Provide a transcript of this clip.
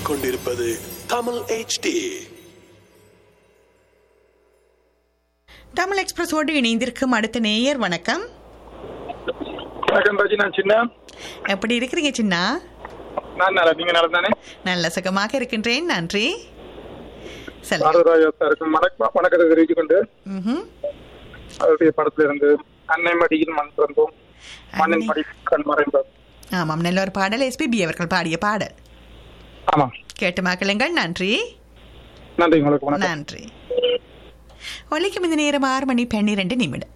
கேட்டுக்கொண்டிருப்பது தமிழ் HD தமிழ் எக்ஸ்பிரஸோடு இணைந்திருக்கும் அடுத்த நேயர் வணக்கம் வணக்கம் ராஜி நான் சின்ன எப்படி இருக்கிறீங்க சின்னா நான் நல்லா நீங்க நல்லா தானே நல்ல சுகமாக இருக்கின்றேன் நன்றி சொல்லுங்க பாரதராஜா சாருக்கும் வணக்கம் வணக்கத்தை தெரிவித்துக் கொண்டு ம்ஹும். அவருடைய படத்துல இருந்து அன்னை மடியில் மண் பிறந்தோம் மண்ணின் அன்னை- மடி கண் மறைந்தோம் ஆமாம் நல்ல ஒரு பாடல் எஸ்பிபி அவர்கள் பாடிய பாடல் ஆமா கேட்டு மக்களுங்கள் நன்றி நன்றி உங்களுக்கு வணக்கம் நன்றி ஒலிக்கும் இந்த நேரம் ஆறு மணி பன்னிரண்டு நிமிடம்